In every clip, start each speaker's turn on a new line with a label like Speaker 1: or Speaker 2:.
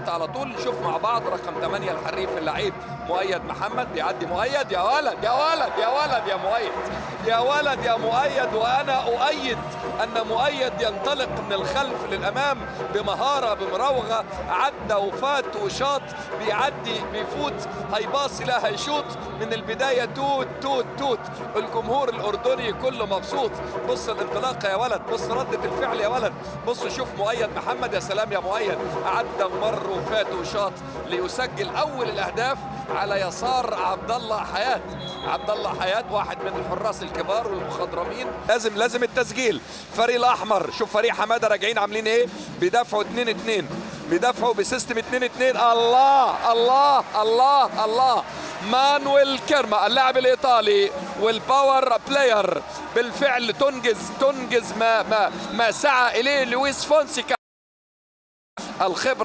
Speaker 1: على طول نشوف مع بعض رقم 8 الحريف اللعيب مؤيد محمد بيعدي مؤيد يا ولد يا ولد يا ولد يا مؤيد يا ولد يا مؤيد وانا اؤيد ان مؤيد ينطلق من الخلف للامام بمهاره بمراوغه عدى وفات وشاط بيعدي بيفوت هيباصي لا هيشوط من البدايه توت توت توت الجمهور الاردني كله مبسوط بص الانطلاقه يا ولد بص رده الفعل يا ولد بص شوف مؤيد محمد يا سلام يا مؤيد عدى ومر وفات وشاط ليسجل اول الاهداف على يسار عبد الله حياه عبد الله حياه واحد من الحراس الكبار والمخضرمين لازم لازم التسجيل فريق الاحمر شوف فريق حماده راجعين عاملين ايه بيدافعوا 2 2 بيدافعوا بسيستم 2 2 الله الله الله الله مانويل كيرما اللاعب الايطالي والباور بلاير بالفعل تنجز تنجز ما ما ما سعى اليه لويس فونسيكا الخبره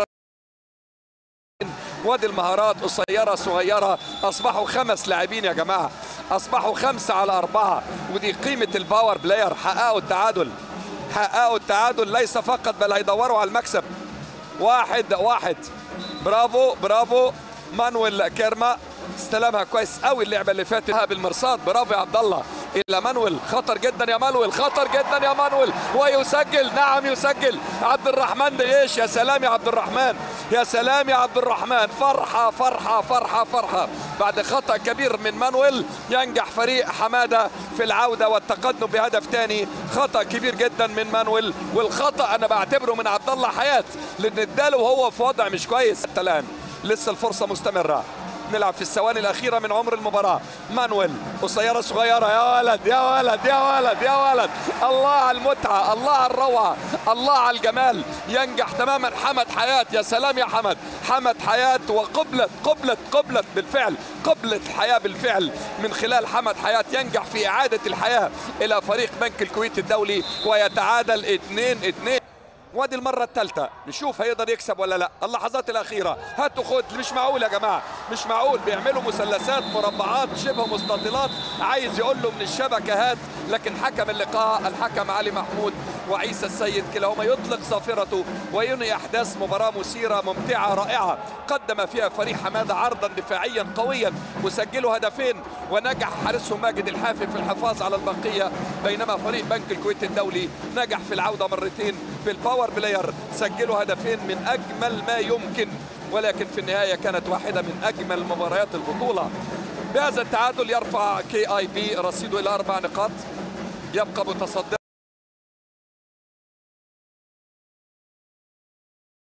Speaker 1: وادي المهارات قصيره صغيره اصبحوا خمس لاعبين يا جماعه اصبحوا خمسه على اربعه ودي قيمه الباور بلاير حققوا التعادل حققوا التعادل ليس فقط بل هيدوروا على المكسب واحد واحد برافو برافو مانويل كيرما استلمها كويس قوي اللعبه اللي فاتت بالمرصاد برافو يا عبد الله الى مانويل خطر جدا يا مانويل خطر جدا يا مانويل ويسجل نعم يسجل عبد الرحمن دغيش يا سلام يا عبد الرحمن يا سلام يا عبد الرحمن فرحه فرحه فرحه فرحه بعد خطا كبير من مانويل ينجح فريق حماده في العوده والتقدم بهدف ثاني خطا كبير جدا من مانويل والخطا انا بعتبره من عبد الله حياه لان اداله وهو في وضع مش كويس حتى الان لسه الفرصه مستمره نلعب في الثواني الأخيرة من عمر المباراة مانويل قصيرة صغيرة يا ولد يا ولد يا ولد يا ولد الله على المتعة الله على الروعة الله على الجمال ينجح تماما حمد حياة يا سلام يا حمد حمد حياة وقبلت قبلت قبلت بالفعل قبلت الحياة بالفعل من خلال حمد حياة ينجح في إعادة الحياة إلى فريق بنك الكويت الدولي ويتعادل 2 2 وادي المرة الثالثة نشوف هيقدر يكسب ولا لا اللحظات الأخيرة هاتوا خد مش معقول يا جماعة مش معقول بيعملوا مثلثات مربعات شبه مستطيلات عايز يقول له من الشبكة هات لكن حكم اللقاء الحكم علي محمود وعيسى السيد كلاهما يطلق صافرته وينهي أحداث مباراة مثيرة ممتعة رائعة قدم فيها فريق حمادة عرضا دفاعيا قويا وسجلوا هدفين ونجح حارسهم ماجد الحافي في الحفاظ على البقية بينما فريق بنك الكويت الدولي نجح في العودة مرتين بالباور بلاير سجلوا هدفين من أجمل ما يمكن ولكن في النهاية كانت واحدة من أجمل مباريات البطولة بهذا التعادل يرفع كي اي بي رصيده إلى أربع نقاط يبقى متصدر